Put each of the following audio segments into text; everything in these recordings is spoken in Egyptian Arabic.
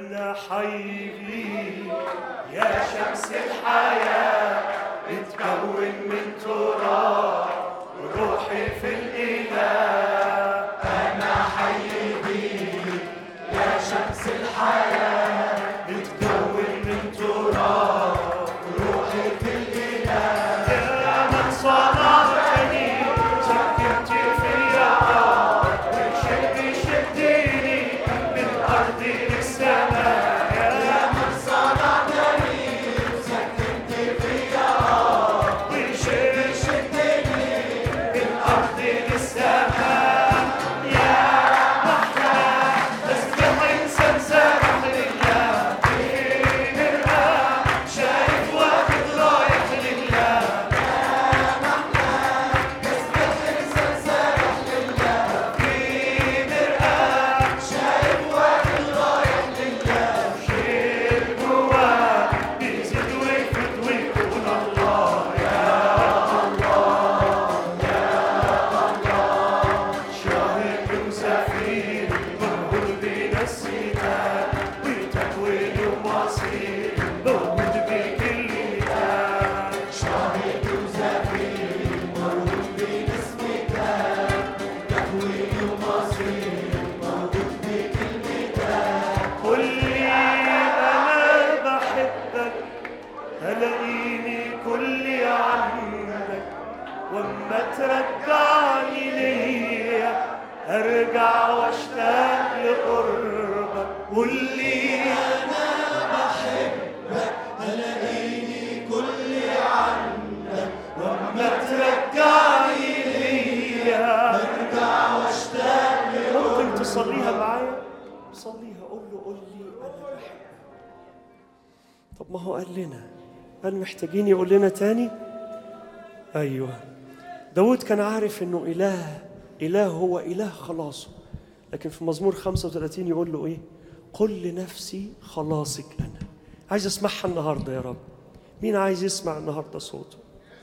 أنا حي بيك يا شمس الحياة بتكون من تراب روحي في الإله بتكون من تراب روحي في الإله يا من صنعتني سكنت فيا وشد شدني من الأرض للسماء يا من صنعتني سكنت فيا وشد شدني من الأرض للسماء يا محلى تسبح إنسان سابح لله في مرآة شايف واحد رايح لله في مرآة شايف واحد رايح لله شيل جواه بيزيد ويفيد ويكون الله يا الله يا الله شاهد وسفير موجود بين السماء وتكوين ومصير موجود بكل مكان شاهد وسفير موجود بين السماء تكوين ومصير موجود بكل مكان قل لي انا بحبك هلاقيني كلي عنك واما ترجعني ليا ارجع واشتاق لقربك قول لي انا بحبك هلاقيني كلي عنك واما ترجعني ليا ارجع واشتاق لقربك ممكن تصليها معايا صليها قول له قول لي انا بحبك طب ما هو قال لنا هل محتاجين يقول لنا تاني ايوه داود كان عارف انه اله اله هو اله خلاصه لكن في مزمور 35 يقول له ايه قل لنفسي خلاصك انا عايز اسمعها النهارده يا رب مين عايز يسمع النهارده صوته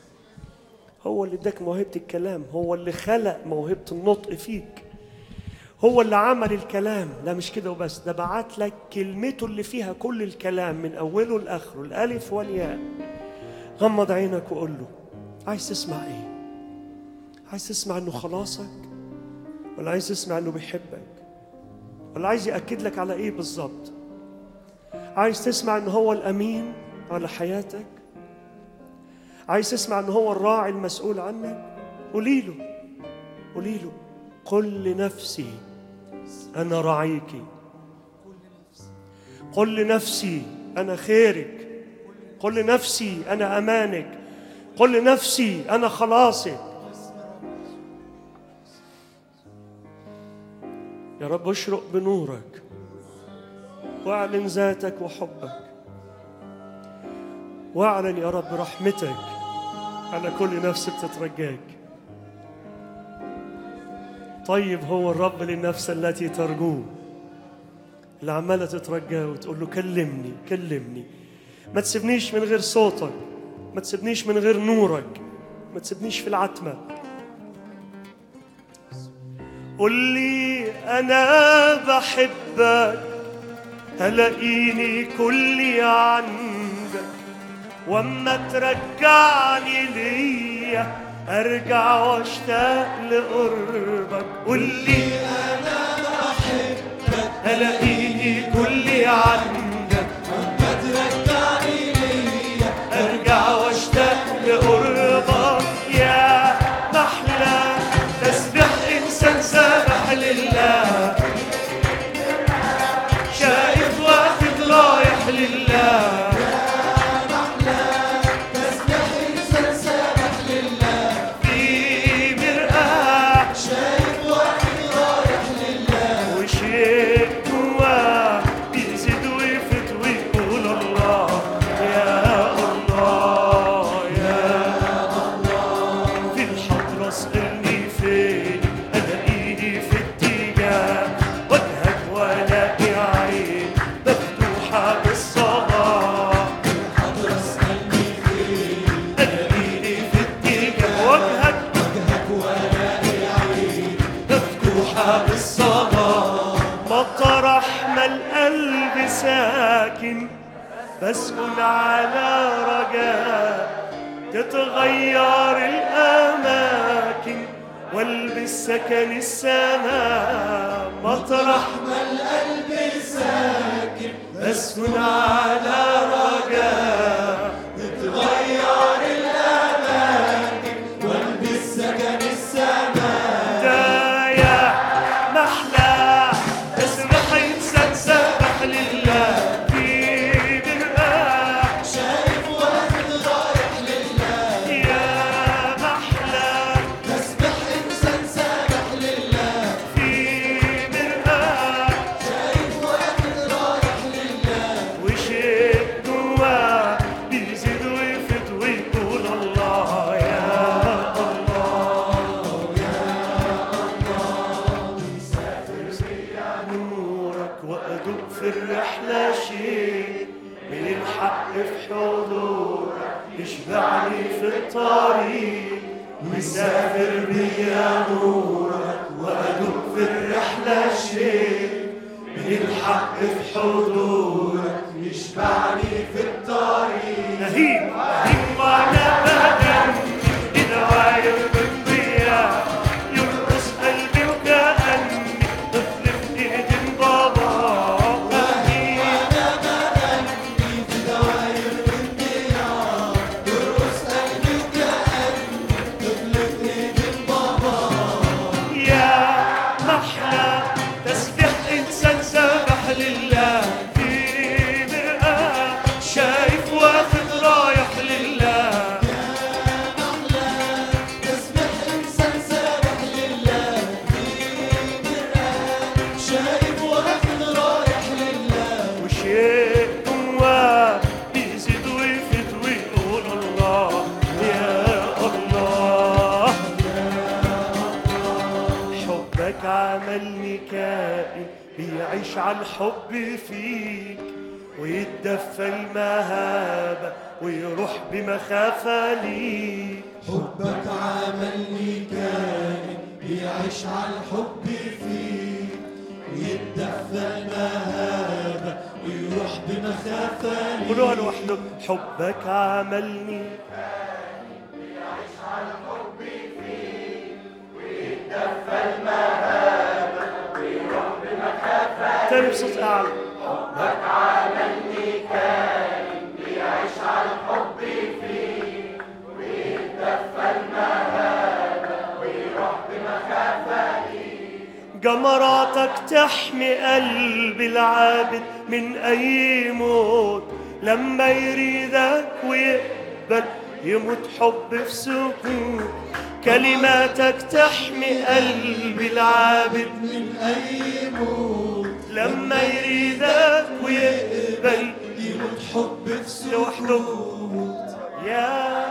هو اللي اداك موهبه الكلام هو اللي خلق موهبه النطق فيك هو اللي عمل الكلام لا مش كده وبس ده بعت لك كلمته اللي فيها كل الكلام من اوله لاخره الالف والياء غمض عينك وقول له عايز تسمع ايه عايز تسمع انه خلاصك ولا عايز تسمع انه بيحبك ولا عايز ياكد لك على ايه بالظبط عايز تسمع ان هو الامين على حياتك عايز تسمع ان هو الراعي المسؤول عنك قولي له قولي له قل لنفسي انا راعيك قل لنفسي انا خيرك قل لنفسي انا امانك قل لنفسي انا خلاصك يا رب اشرق بنورك واعلن ذاتك وحبك واعلن يا رب رحمتك على كل نفس بتترجاك طيب هو الرب للنفس التي ترجوه اللي عمالة تترجاه وتقول له كلمني كلمني ما تسيبنيش من غير صوتك ما تسيبنيش من غير نورك ما تسيبنيش في العتمة قل لي أنا بحبك هلاقيني كلي عندك واما ترجعني ليا ارجع واشتاق لقربك قول لي انا بحبك هلاقيني كلي عندك واما ترجعني ليا ارجع واشتاق لقربك يا محلى تسبح انسان سابح لله شايف واحد رايح لله في مرآة شايف واحد رايح لله وشيء جواه قلبي ساكن بسكن على رجاء تتغير الأماكن والبس سكن السماء مطرح ما القلب ساكن بسكن على رجاء تتغير الأماكن والبس سكن السماء بداية محلى اسمح انسان سبح لله في مرآة شايف واحد رايح لله يا محلى تسبح إنسان سابح لله في مرآة شايف واحد رايح لله وشيء جواه بيزيد ويفت ويقول الله يا الله نورك وأدوب في الرحلة شيء من الحق في حضورك يشبعني في الطريق مسافر بيا نورك وأدوب في الرحلة شيء من الحق في حضورك يشبعني في الطريق نهيب نهيب وانا بغني بدواير من بيا يرقص قلبي وكأني طفل في ايد بابا نهيب أنا بغني في دواير الديار يرقص قلبي وكأني طفل في إيد البابا يا محلى تسبح انسان سبح لله في مرآة شايف واخد رايح لله تسبح إنسان سابح لله في مرآة شايف واحد رايح لله وشيء جواه بيزيد ويفيد ويقول الله يا الله حبك عملني كائن بيعيش على الحب فيك ويتدفى المهابة ويروح بمخافة ليك حبك عملني كائن بيعيش على الحب فيك ويتدفى المهابة ويروح بمخافة ليك قولوها لوحده حبك عملني تاني بصوت أعلى جمراتك تحمي قلب العابد من أي موت لما يريدك ويقبل يموت حب في سكوت كلماتك تحمي قلب العابد من أي موت لما يريدك ويقبل يموت حب في لوحده. سكوت يا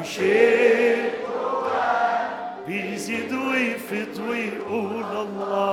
وشيء بيزيد ويفيض ويقول الله